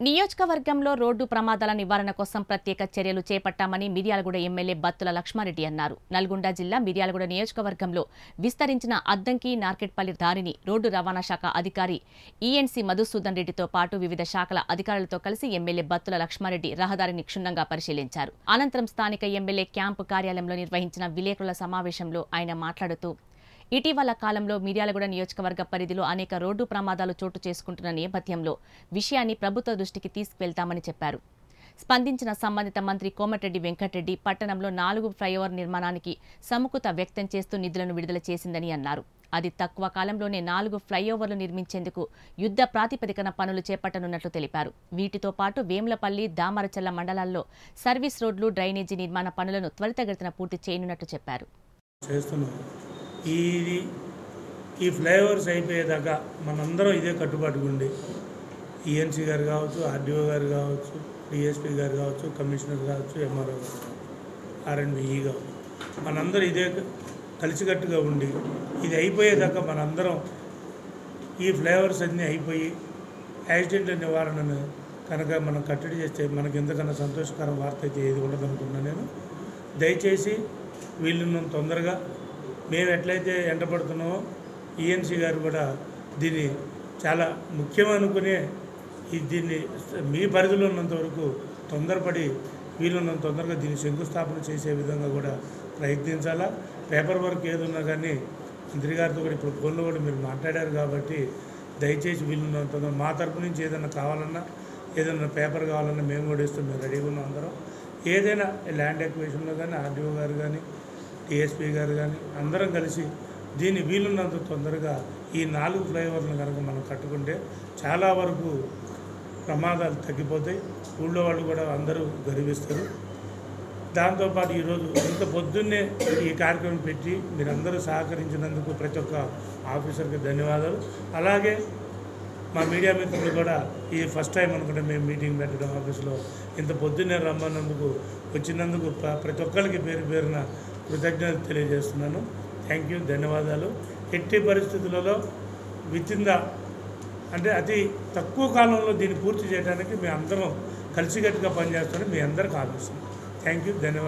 నియోజకవర్గంలో రోడ్డు ప్రమాదాల నివారణ కోసం ప్రత్యేక చర్యలు చేపట్టామని మిర్యాలగూడ ఎమ్మెల్యే బత్తుల లక్ష్మారెడ్డి అన్నారు నల్గొండ జిల్లా మిర్యాలగూడ నియోజకవర్గంలో విస్తరించిన అద్దంకి నార్కెట్పల్లి దారిని రోడ్డు రవాణా శాఖ అధికారి ఈఎన్సీ మధుసూదన్ రెడ్డితో పాటు వివిధ శాఖల అధికారులతో కలిసి ఎమ్మెల్యే బత్తుల లక్ష్మారెడ్డి రహదారిని క్షుణ్ణంగా పరిశీలించారు అనంతరం స్థానిక ఎమ్మెల్యే క్యాంపు కార్యాలయంలో నిర్వహించిన విలేకరుల సమావేశంలో ఆయన మాట్లాడుతూ ఇటీవల కాలంలో మిర్యాలగూడ నియోజకవర్గ పరిధిలో అనేక రోడ్డు ప్రమాదాలు చోటు చేసుకుంటున్న నేపథ్యంలో విషయాన్ని ప్రభుత్వ దృష్టికి తీసుకువెళ్తామని చెప్పారు స్పందించిన సంబంధిత మంత్రి కోమటిరెడ్డి వెంకటరెడ్డి పట్టణంలో నాలుగు ఫ్లైఓవర్ నిర్మాణానికి సముఖత వ్యక్తం చేస్తూ నిధులను విడుదల చేసిందని అన్నారు అది తక్కువ కాలంలోనే నాలుగు ఫ్లైఓవర్లు నిర్మించేందుకు యుద్ధ ప్రాతిపదికన పనులు చేపట్టనున్నట్లు తెలిపారు వీటితో పాటు వేములపల్లి దామరచల్ల మండలాల్లో సర్వీస్ రోడ్లు డ్రైనేజీ నిర్మాణ పనులను త్వరితగతిన పూర్తి చేయనున్నట్లు చెప్పారు చేస్తున్నాం ఈ ఈ ఫ్లైఓవర్స్ అయిపోయేదాకా మనందరం ఇదే కట్టుబాటుగా ఉండి ఈఎన్సీ గారు కావచ్చు ఆర్డీఓ గారు కావచ్చు డిఎస్పీ గారు కావచ్చు కమిషనర్ కావచ్చు ఎంఆర్ఓ గారు ఆర్ఎండ్బిఈ కావచ్చు మనందరం ఇదే కలిసికట్టుగా ఉండి ఇది అయిపోయేదాకా మనందరం ఈ ఫ్లేవర్స్ అన్నీ అయిపోయి యాక్సిడెంట్ల నివారణను కనుక మనం కట్టడి చేస్తే మనకి ఎంతకన్నా సంతోషకరం వార్త అయితే ఏది ఉండదనుకున్నా నేను దయచేసి వీళ్ళను తొందరగా మేము ఎట్లయితే ఎంటపడుతున్నామో ఈఎన్సీ గారు కూడా దీన్ని చాలా ముఖ్యం అనుకునే ఈ దీన్ని మీ పరిధిలో ఉన్నంత వరకు తొందరపడి వీలున్నంత తొందరగా దీన్ని శంకుస్థాపన చేసే విధంగా కూడా ప్రయత్నించాలా పేపర్ వర్క్ ఏదున్నా కానీ మంత్రి గారితో కూడా ఇప్పుడు ఫోన్లో కూడా మీరు మాట్లాడారు కాబట్టి దయచేసి వీలున్నంత తొందర మా తరపు నుంచి ఏదైనా కావాలన్నా ఏదైనా పేపర్ కావాలన్నా మేము కూడా ఇస్తాం మేము రెడీగా ఉన్నాం అందరం ఏదైనా ల్యాండ్ ఎక్వేషన్లో కానీ ఆర్డీఓ గారు కానీ డిఎస్పీ గారు కానీ అందరం కలిసి దీన్ని వీలున్నంత తొందరగా ఈ నాలుగు ఫ్లైఓవర్లను కనుక మనం కట్టుకుంటే చాలా వరకు ప్రమాదాలు తగ్గిపోతాయి ఊళ్ళో వాళ్ళు కూడా అందరూ గర్విస్తారు దాంతోపాటు ఈరోజు ఇంత పొద్దున్నే ఈ కార్యక్రమం పెట్టి మీరందరూ సహకరించినందుకు ప్రతి ఒక్క ఆఫీసర్కి ధన్యవాదాలు అలాగే మా మీడియా మిత్రులు కూడా ఇది ఫస్ట్ టైం అనుకుంటే మేము మీటింగ్ పెట్టడం ఆఫీస్లో ఇంత పొద్దున్నే రమ్మన్నందుకు వచ్చినందుకు ప్ర- ప్రతి ఒక్కరికి పేరు పేరున కృతజ్ఞతలు తెలియజేస్తున్నాను థ్యాంక్ యూ ధన్యవాదాలు ఎట్టి పరిస్థితులలో విత్ ఇన్ ద అంటే అతి తక్కువ కాలంలో దీన్ని పూర్తి చేయడానికి మేము అందరం కలిసికట్టుగా పనిచేస్తామని మీ అందరికి ఆలోచిస్తున్నాం థ్యాంక్ యూ ధన్యవాదాలు